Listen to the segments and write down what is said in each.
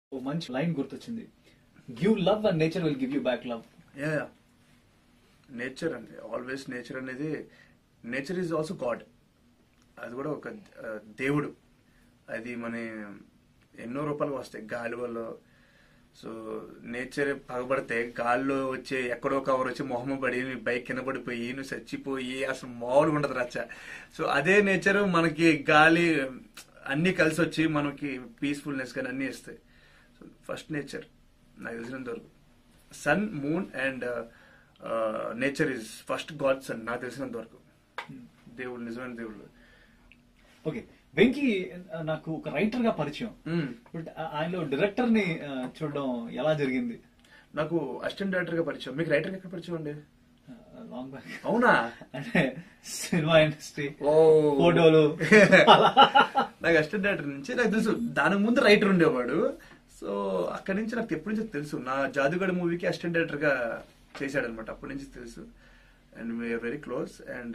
ఓ మంచి లైన్ గుర్తొచ్చింది give love and nature will give you back love యా nature అండి ఆల్వేస్ నేచర్ అనేది నేచర్ ఈజ్ ఆల్సో గాడ్ అది కూడా ఒక ఆ, దేవుడు అది మన ఎన్నో రూపాయలు వస్తాయి గాలి వల్ల సో నేచర్ పగబడితే గాల్లో వచ్చే ఎక్కడో కవర్ వచ్చి మొహమ్మ పడి నీ బైక్ కింద పడిపోయి నువ్వు చచ్చిపోయి అసలు మామూలుగా ఉండదు రచ్చ సో అదే నేచర్ మనకి గాలి అన్ని కలిసి వచ్చి మనకి పీస్ఫుల్నెస్ కానీ అన్ని ఇస్తాయి సో ఫస్ట్ నేచర్ నాకు తెలిసినంత వరకు sun moon and nature is first God sun నాకు తెలిసినంత వరకు దేవుడు నిజమైన దేవుడు ఓకే వెంకీ ఆ, నాకు ఒక రైటర్ గా పరిచయం మ్మ్. బట్ ఆయనలో డైరెక్టర్ ని ఆ, చూడడం ఎలా జరిగింది నాకు అసిస్టెంట్ డైరెక్టర్ గా పరిచయం మీకు రైటర్ ఎక్కడ పరిచయం అండి లాంగ్ బ్యాక్ అవునా అంటే సినిమా ఇండస్ట్రీ ఓ ఫోటోలు అలా. నాకు అసిస్టెంట్ డైరెక్టర్ నుంచి నాకు తెలుసు దానికి ముందు రైటర్ ఉండేవాడు సో అక్కడి నుంచి నాకు ఎప్పటి నుంచి తెలుసు నా జాదుగడ మూవీకి అసిస్టెంట్ డైరెక్టర్ గా చేశాడు అనమాట అప్పటి నుంచి తెలుసు and we're very close and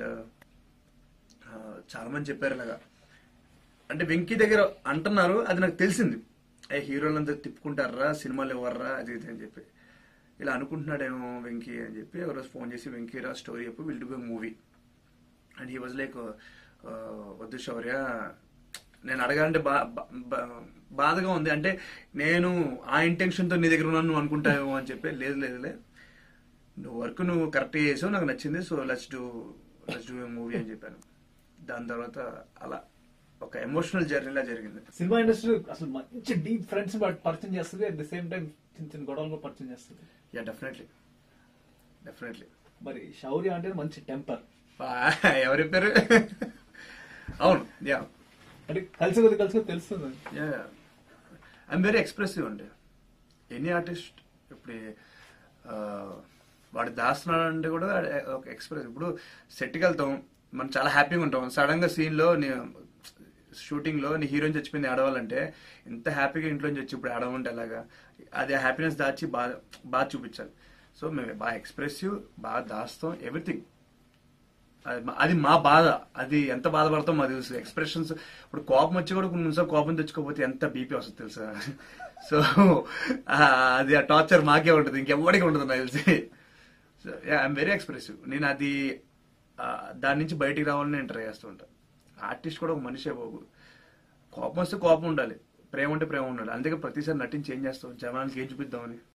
చాలా మంది చెప్పారు ఇలాగా అంటే వెంకీ దగ్గర అంటున్నారు అది నాకు తెలిసింది ఏ హీరోలంతా తిప్పుకుంటారా సినిమాలు ఇవ్వర్రా అది ఇది అని చెప్పి ఇలా అనుకుంటున్నాడేమో వెంకీ అని చెప్పి ఒకరోజు ఫోన్ చేసి వెంకీ రా స్టోరీ చెప్పి will do movie and he was like వద్దు శౌర్య నేను అడగాలంటే బా బా- బా- బాధగా ఉంది అంటే నేను ఆ ఇంటెన్షన్తో నీ దగ్గర ఉన్నాను నువ్వు అనుకుంటావేమో అని చెప్పి లేదు లేదు లేదు నువ్వు వర్క్ నువ్వు కరెక్ట్ చేసావు నాకు నచ్చింది so let's do let's do movie అని చెప్పాను దాని తర్వాత అలా ఒక ఎమోషనల్ జర్నీలా జరిగింది సినిమా ఇండస్ట్రీ అసలు మంచి డీప్ ఫ్రెండ్స్ పరిచయం చేస్తుంది అట్ ద సేమ్ టైం చిన్న చిన్న గొడవలు కూడా పరిచయం చేస్తుంది యా డెఫినెట్లీ డెఫినెట్లీ మరి శౌర్య అంటే మంచి టెంపర్ ఎవరి పేరు అవును యా అంటే కలిసి కొద్ది కలిసి కొద్ది తెలుస్తుంది ఐఎమ్ వెరీ ఎక్స్ప్రెసివ్ అండి ఎనీ ఆర్టిస్ట్ ఇప్పుడు ఆ, వాడు దాస్తున్నాడు అంటే కూడా ఒక ఎక్స్ప్రెస్ ఇప్పుడు సెట్కి వెళ్తాం మనం చాలా హ్యాపీగా ఉంటాం సడన్ గా సీన్ లో షూటింగ్ లో నీ హీరోయిన్ చచ్చిపోయింది ఆడవాలంటే ఎంత హ్యాపీగా ఇంట్లో నుంచి వచ్చి ఇప్పుడు ఆడవంటే ఎలాగా అది హ్యాపీనెస్ దాచి బాగా బాగా చూపించాలి సో మేము బాగా ఎక్స్ప్రెసివ్ బాగా దాస్తాం ఎవ్రీథింగ్ అది మా- అది మా బాధ అది ఎంత బాధపడతాం మాకు తెలుసు ఎక్స్ప్రెషన్స్ ఇప్పుడు కోపం వచ్చి కూడా కొన్ని నిమిషాలు కోపం తెచ్చుకోకపోతే ఎంత బీపీ వస్తుంది తెలుసా సో అది ఆ టార్చర్ మాకే ఉంటుంది ఇంకెవ్వడికి ఉంటుంది నాకు తెలిసి సో ఐఎమ్ వెరీ ఎక్స్ప్రెసివ్ నేను అది ఆ, దాని నుంచి బయటికి రావాలని నేను ట్రై చేస్తూ ఉంటాను ఆర్టిస్ట్ కూడా ఒక మనిషే బాబు కోపం వస్తే కోపం ఉండాలి ప్రేమ ఉంటే ప్రేమ ఉండాలి అందుకే ప్రతిసారి నటించి ఏం చేస్తాం జనానికి ఏం చూపిద్దామని